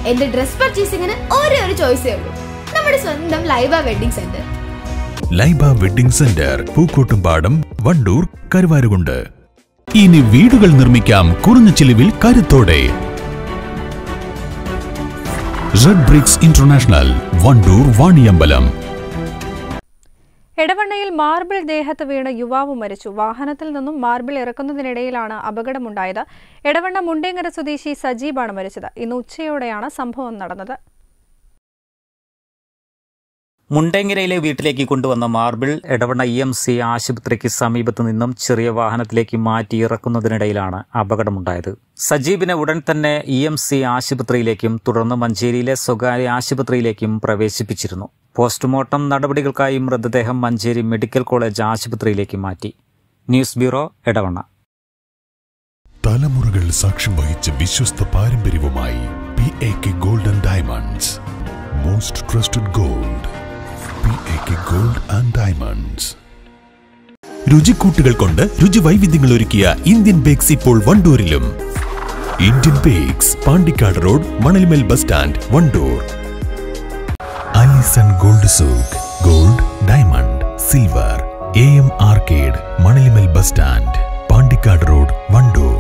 എന്റെ ഡ്രസ് പർച്ചേസിംഗിന് ഒരേ ഒരു ചോയ്സേ ഉള്ളൂ നമ്മുടെ സ്വന്തം Laiba wedding centre Laiba wedding centre Pookkottumpadam Wandoor Karuvarakundu ഇനി വീടുകൾ നിർമ്മിക്കാം കുറഞ്ഞ ചിലവിൽ കരുത്തോടെ red bricks international Wandoor Vaniyambalam എടവണ്ണയിൽ മാർബിൾ ദേഹത്ത് വീണ് യുവാവ് മരിച്ചു വാഹനത്തിൽ നിന്നും മാർബിൾ ഇറക്കുന്നതിനിടയിലാണ് അപകടമുണ്ടായത് എടവണ്ണ മുണ്ടേങ്ങര സ്വദേശി സജീബാണ് മരിച്ചത് ഇന്ന് ഉച്ചയോടെയാണ് സംഭവം നടന്നത് മുണ്ടേങ്ങരയിലെ വീട്ടിലേക്ക് കൊണ്ടുവന്ന marble Edavanna E M C ആശുപത്രിക്ക് സമീപത്തു നിന്നും ചെറിയ വാഹനത്തിലേക്ക് മാറ്റി ഇറക്കുന്നതിനിടയിലാണ് അപകടമുണ്ടായത് സജീബിനെ ഉടൻ തന്നെ ഇ എം സി ആശുപത്രിയിലേക്കും തുടർന്ന് മഞ്ചേരിയിലെ സ്വകാര്യ ആശുപത്രിയിലേക്കും പ്രവേശിപ്പിച്ചിരുന്നു പോസ്റ്റ്മോർട്ടം നടപടികൾക്കായി മൃതദേഹം മഞ്ചേരി മെഡിക്കൽ കോളേജ് ആശുപത്രിയിലേക്ക് മാറ്റി ന്യൂസ് ബ്യൂറോ എടവണ്ണ തലമുറകൾ സാക്ഷ്യം വഹിച്ച വിശ്വസ്ത പാരമ്പര്യവുമായി P A K golden diamonds most trusted gold P A K gold and diamonds രുചിക്കൂട്ടുകൾ കൊണ്ട് രുചി വൈവിധ്യങ്ങൾ ഒരുക്കിയ ഇന്ത്യൻ ബേക്സ് ഇപ്പോൾ വണ്ടൂരിലും Indian bakes Pandikkad road Manalmel bus stand Wandoor Alison gold souk gold diamond silver A M arcade Manalimal bus stand Pandikkad road Wandoor